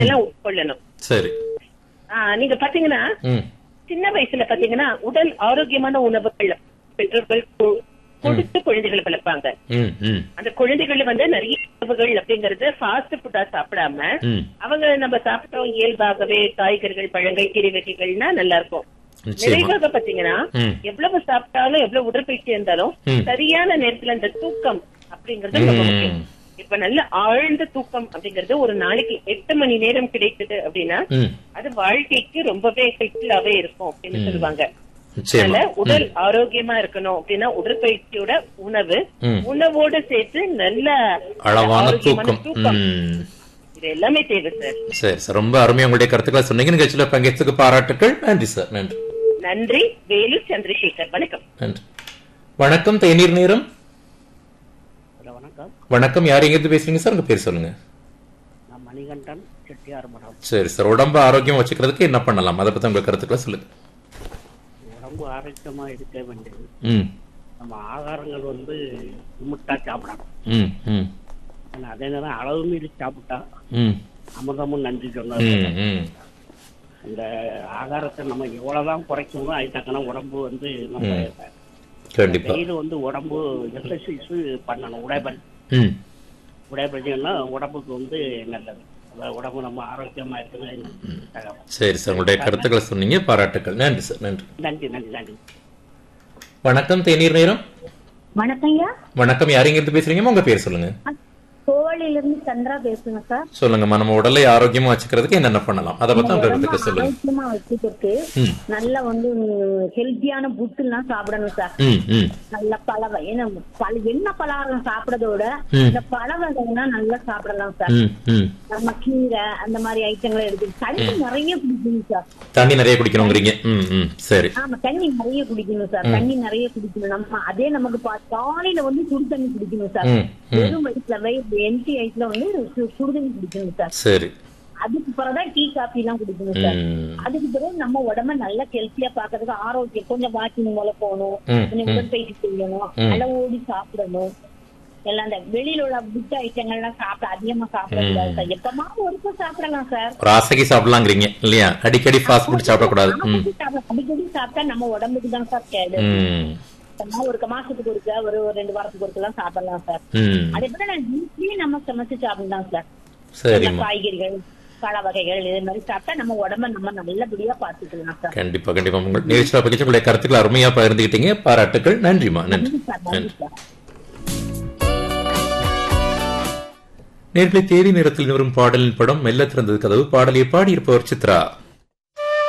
எல்லாம் உட்கொள்ளணும் சரி ஆஹ் நீங்க பாத்தீங்கன்னா ம் சின்ன வயசுல பாத்தீங்கன்னா உடல் ஆரோக்கியமான உணவுகள் பெற்றோர்கள் கொ- கொடுத்து குழந்தைகளை வளர்ப்பாங்க ம் ம் அந்த குழந்தைகள் வந்து நிறைய உணவுகள் அப்படிங்கறது ஃபாஸ்ட் ஃபுட்டா சாப்பிடாம ம் அவங்க நம்ம சாப்பிட்டோம் இயல்பாகவே காய்கறிகள் பழங்கள் கீரை வகைகள்னா நல்லா இருக்கும் நிச்சயமா நிறைவாக பாத்தீங்கன்னா ம் எவ்வளவு சாப்பிட்டாலும் எவ்வளவு உடற்பயிற்சி இருந்தாலும் ம். சரியான நேரத்துல அந்த தூக்கம் அப்படிங்கறது ரொம்ப முக்கியம் ம். இப்ப நல்ல ஆழ்ந்த தூக்கம் அப்படிங்கறது ஒரு நாளைக்கு எட்டு மணி நேரம் கிடைக்குது அப்படின்னா ம் அது வாழ்க்கைக்கு ரொம்பவே ஹெல்ப்ஃபுல்லாவே இருக்கும் அப்படின்னு சொல்லுவாங்க நிச்சயமா அதனால உடல் ஆரோக்கியமா இருக்கணும் அப்படின்னா உடற்பயிற்சியோட உணவு ம். உணவோட சேர்த்து நல்ல அளவான ஆரோக்கியமான தூக்கம் தூக்கம் ம் இது எல்லாமே தேவை சார் சரி சார் ரொம்ப அருமையா உங்களுடைய கருத்துக்களை சொன்னீங்க நிகழ்ச்சியில பங்கேற்றதுக்கு பாராட்டுக்கள் நன்றி சார் நன்றி நன்றி வேலு சந்திரசேகர் வணக்கம் நன்றி வணக்கம் தேநீர் நேரம் ஹலோ வணக்கம் வணக்கம் யார் எங்கிருந்து பேசுறீங்க சார் உங்க பேர் சொல்லுங்க நான் மணிகண்டன் செட்டியார் மடம் சரி சார் உடம்பு ஆரோக்கியம் வச்சுக்கிறதுக்கு என்ன பண்ணலாம் அதை பத்தி உங்க கருத்துக்களை சொல்லுங்க உடம்பு ஆரோக்கியமா இருக்க வேண்டியது ம் நம்ம ஆகாரங்கள் வந்து லிமிட்டா சாப்பிடணும் ம் ம் ஆனா அதே நேரம் அளவு மீறி சாப்பிட்டா ம் அமிர்தமும் நன்றி சொன்னது ம் ம் இந்த ஆகாரத்தை நம்ம எவ்வளவுதான் குறைக்கணும் அது தக்கன உடம்பு வந்து நம்ம கண்டிப்பா டெய்லி வந்து உடம்பு எக்ஸசைஸ் பண்ணணும் உடைபல் ம் உடைபல்னா உடம்புக்கு வந்து நல்லது அதாவது உடம்பு நம்ம ஆரோக்கியமா இருக்குது தகவல். சரி சார் உங்களுடைய கருத்துக்களை சொன்னீங்க பாராட்டுக்கள் நன்றி சார் நன்றி நன்றி நன்றி நன்றி வணக்கம் தேநீர் நேரம் வணக்கம்யா வணக்கம் யார் எங்கிருந்து பேசுறீங்க உங்க பேர் சொல்லுங்க கோவளில இருந்து சந்திரா பேசுங்க சார் சொல்லுங்கம்மா நம்ம உடலை ஆரோக்கியமா வச்சுக்கிறதுக்கு என்னென்ன பண்ணலாம் அதை பத்தி உங்க கருத்துக்களை சொல்லுங்க ஆரோக்கியமா வச்சுக்கிறதுக்கு ம் நல்ல வந்து ஹெல்த்தியான புட்டு எல்லாம் சாப்பிடணும் சார் ம் ம் நல்ல பழ வகை- ஏன்னா பல எண்ணெய் பலகாரம் சாப்பிடறதோட ம். இந்த பழ வகைனா நல்லா சாப்பிடலாம் சார் ம் ம் நம்ம கீரை அந்த மாதிரி ஐட்டங்களை எடுத்து தண்ணி நிறைய குடிக்கணும் சார் தண்ணி நிறைய குடிக்கணுங்கிறீங்க ம் ம் சரி ஆமா தண்ணி நிறைய குடிக்கணும் சார் தண்ணி நிறைய குடிக்கணும் நம்ம அதே நமக்கு பா- காலையில வந்து சுடு தண்ணி குடிக்கணும் சார் ம் ம் வெறும் வயிற்றுல வயிறு எம்டி வயிற்றுல வந்து சு- சுடு தண்ணி குடிக்கணும் சார் சரி அதுக்கு பிறகுதான் டீ காபி எல்லாம் குடிக்கணும் சார் ம் அதுக்கு பிறகு நம்ம உடம்ப நல்லா ஹெல்த்தியா பாக்குறதுக்கு ஆரோக்கியம் கொஞ்சம் வாக்கிங் போல போகணும் ம், கொஞ்சம் ம். உடற்பயிற்சி செய்யணும் ம். அளவோடி சாப்பிடணும் எல்லாம் இந்த வெளியில உள்ள புட் ஐட்டங்கள் எல்லாம் சாப்பிட அதிகமா சாப்பிடக்கூடாது சார் எப்பமா ஒருக்க சாப்பிடலாம் சார் ஒரு ஆசைக்கு சாப்பிடலாங்கிறீங்க இல்லையா அடிக்கடி ஃபாஸ்ட் ஃபுட் சாப்பிடக்கூடாது ம் அடிக்கடி சாப்பிட- அடிக்கடி சாப்பிட்டா நம்ம உடம்புக்கு தான் சார் கேடு ம் சும்மா ஒரு மாசத்துக்கு ஒருக்க ஒரு ஒரு ரெண்டு வாரத்துக்கு ஒருக்க எல்லாம் சாப்பிடலாம் சார் ம் அதே போல நான் வீட்லயே நம்ம சமைச்சு சாப்பிடலாம் சார் நல்ல சரிம்மா காய்கறிகள் பழ வகைகள் இது மாதிரி சாப்பிட்டா நம்ம உடம்ப நம்ம நல்லபடியா பாத்துக்கலாம் சார் கண்டிப்பா கண்டிப்பா உங்கள் நிகழ்ச்சியில் பகிர்ச்சி உங்களுடைய கருத்துக்களை அருமையா பகிர்ந்துக்கிட்டீங்க பாராட்டுக்கள் நன்றிம்மா நன்றி நன்றி சார் நன்றி சார் நேர்களை தேதி நேரத்தில் வரும் பாடலின் படம் மெல்ல திறந்தது கதவு பாடலை பாடியிருப்பவர் சித்ரா